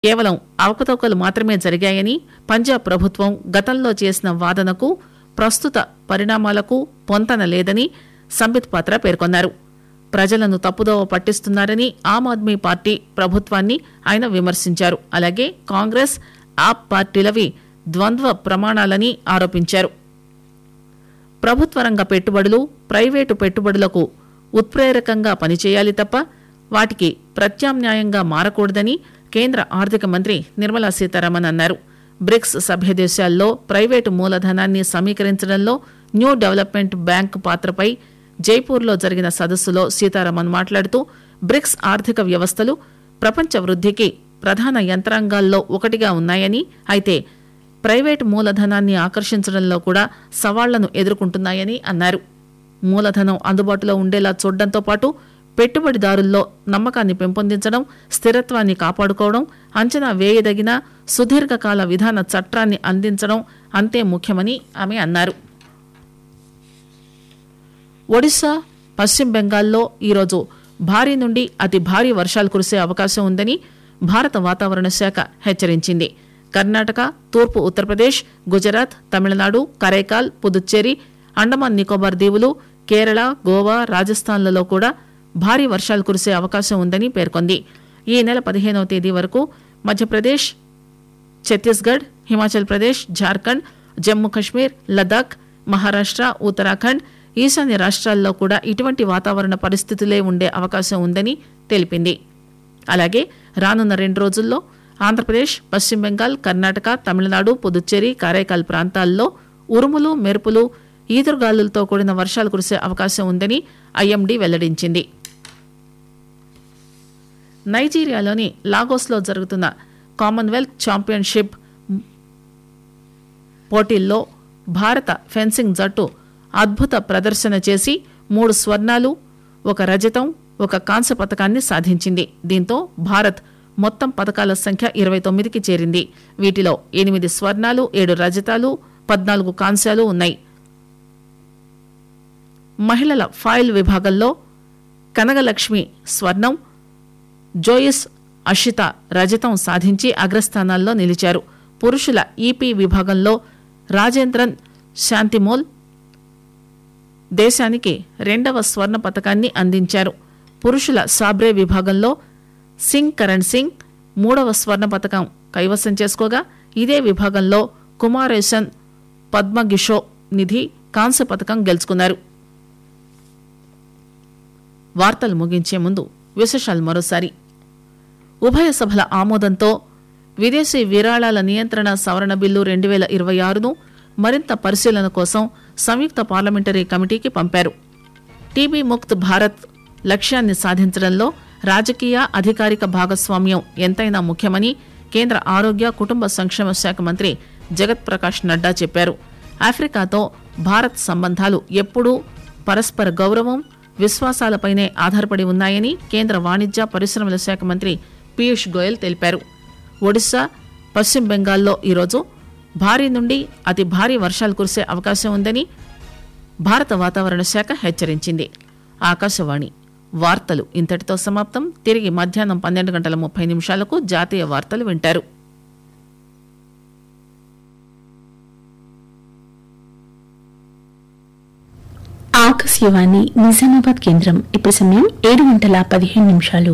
కేవలం అవకతవకలు మాత్రమే జరిగాయని పంజాబ్ ప్రభుత్వం గతంలో చేసిన వాదనకు ప్రస్తుత పరిణామాలకు పొంతన లేదని సంబిత్ పాత్ర పేర్కొన్నారు ప్రజలను తప్పుదోవ పట్టిస్తున్నారని ఆమ్ ఆద్మీ పార్టీ ప్రభుత్వాన్ని ఆయన విమర్శించారు అలాగే కాంగ్రెస్ ఆప్ పార్టీలవి ద్వంద్వ ప్రమాణాలని ఆరోపించారు ప్రభుత్వ రంగ పెట్టుబడులు ప్రైవేటు పెట్టుబడులకు ఉత్ప్రేరకంగా పనిచేయాలి తప్ప వాటికి ప్రత్యామ్నాయంగా మారకూడదని కేంద్ర ఆర్థిక మంత్రి నిర్మలా సీతారామన్ అన్నారు బ్రిక్స్ సభ్య దేశాల్లో ప్రైవేటు మూలధనాన్ని సమీకరించడంలో న్యూ డెవలప్మెంట్ బ్యాంక్ పాత్రపై జైపూర్లో జరిగిన సదస్సులో సీతారామన్ మాట్లాడుతూ బ్రిక్స్ ఆర్థిక వ్యవస్థలు ప్రపంచ వృద్ధికి ప్రధాన యంత్రాంగాల్లో ఒకటిగా ఉన్నాయని అయితే ప్రైవేటు మూలధనాన్ని ఆకర్షించడంలో కూడా సవాళ్లను ఎదుర్కొంటున్నాయని అన్నారు మూలధనం అందుబాటులో ఉండేలా చూడడంతో పాటు పెట్టుబడిదారుల్లో నమ్మకాన్ని పెంపొందించడం స్థిరత్వాన్ని కాపాడుకోవడం అంచనా వేయదగిన సుదీర్ఘకాల విధాన చట్టాన్ని అందించడం అంతే ముఖ్యమని ఆమె అన్నారు ఒడిశా పశ్చిమ బెంగాల్లో ఈరోజు భారీ నుండి అతి భారీ వర్షాలు కురిసే అవకాశం ఉందని భారత వాతావరణ శాఖ హెచ్చరించింది కర్ణాటక తూర్పు ఉత్తరప్రదేశ్ గుజరాత్ తమిళనాడు కరైకాల్ పుదుచ్చేరి అండమాన్ నికోబార్ దీవులు కేరళ గోవా రాజస్థాన్లలో కూడా భారీ వర్షాలు కురిసే అవకాశం ఉందని పేర్కొంది ఈ నెల పదిహేనవ తేదీ వరకు మధ్యప్రదేశ్ ఛత్తీస్గఢ్ హిమాచల్ ప్రదేశ్ జార్ఖండ్ జమ్మూ కశ్మీర్ లదాఖ్ మహారాష్ట్ర ఉత్తరాఖండ్ ఈశాన్య రాష్ట్రాల్లో కూడా ఇటువంటి వాతావరణ పరిస్థితులే ఉండే అవకాశం ఉందని తెలిపింది అలాగే రానున్న రెండు రోజుల్లో ఆంధ్రప్రదేశ్ పశ్చిమ బెంగాల్ కర్ణాటక తమిళనాడు పుదుచ్చేరి కారైకాల్ ప్రాంతాల్లో ఉరుములు మెరుపులు ఈదురుగాలులతో కూడిన వర్షాలు కురిసే అవకాశం ఉందని ఐఎండీ వెల్లడించింది నైజీరియాలోని లాగోస్లో జరుగుతున్న కామన్వెల్త్ ఛాంపియన్షిప్ పోటీల్లో భారత ఫెన్సింగ్ జట్టు అద్భుత ప్రదర్శన చేసి మూడు స్వర్ణాలు ఒక రజతం ఒక కాంస్య పథకాన్ని సాధించింది దీంతో భారత్ మొత్తం పథకాల సంఖ్య ఇరవై తొమ్మిదికి చేరింది వీటిలో ఎనిమిది స్వర్ణాలు ఏడు రజతాలు పద్నాలుగు కాంస్యాలు ఉన్నాయి మహిళల ఫాయిల్ విభాగంలో కనగలక్ష్మి స్వర్ణం జోయిస్ అషిత రజతం సాధించి అగ్రస్థానాల్లో నిలిచారు పురుషుల ఈపీ విభాగంలో రాజేంద్రన్ శాంతిమోల్ దేశానికి రెండవ స్వర్ణ పథకాన్ని అందించారు పురుషుల సాబ్రే విభాగంలో సింగ్ కరణ్ సింగ్ మూడవ స్వర్ణ పథకం కైవసం చేసుకోగా ఇదే విభాగంలో కుమారేశన్ పద్మగిషో నిధి కాంస్య పథకం గెలుచుకున్నారు వార్తలు ముగించే ముందు విశేషాలు మరోసారి ఉభయ సభల ఆమోదంతో విదేశీ విరాళాల నియంత్రణ సవరణ బిల్లు రెండు వేల ఇరవై ఆరును మరింత పరిశీలన కోసం సంయుక్త పార్లమెంటరీ కమిటీకి పంపారు టీబీ ముక్త్ భారత్ లక్ష్యాన్ని సాధించడంలో రాజకీయ అధికారిక భాగస్వామ్యం ఎంతైనా ముఖ్యమని కేంద్ర ఆరోగ్య కుటుంబ సంక్షేమ శాఖ మంత్రి జగత్ ప్రకాష్ నడ్డా చెప్పారు ఆఫ్రికాతో భారత్ సంబంధాలు ఎప్పుడూ పరస్పర గౌరవం విశ్వాసాలపైనే ఆధారపడి ఉన్నాయని కేంద్ర వాణిజ్య పరిశ్రమల శాఖ మంత్రి పీయూష్ గోయల్ తెలిపారు ఒడిశా పశ్చిమ బెంగాల్లో ఈరోజు భారీ నుండి అతి భారీ వర్షాలు కురిసే అవకాశం ఉందని భారత వాతావరణ శాఖ హెచ్చరించింది ఆకాశవాణి వార్తలు ఇంతటితో సమాప్తం తిరిగి మధ్యాహ్నం పన్నెండు గంటల ముప్పై నిమిషాలకు జాతీయ వార్తలు వింటారు ఆకాశవాణి నిజామాబాద్ కేంద్రం ఇప్పుడు సమయం ఏడు గంటల పదిహేను నిమిషాలు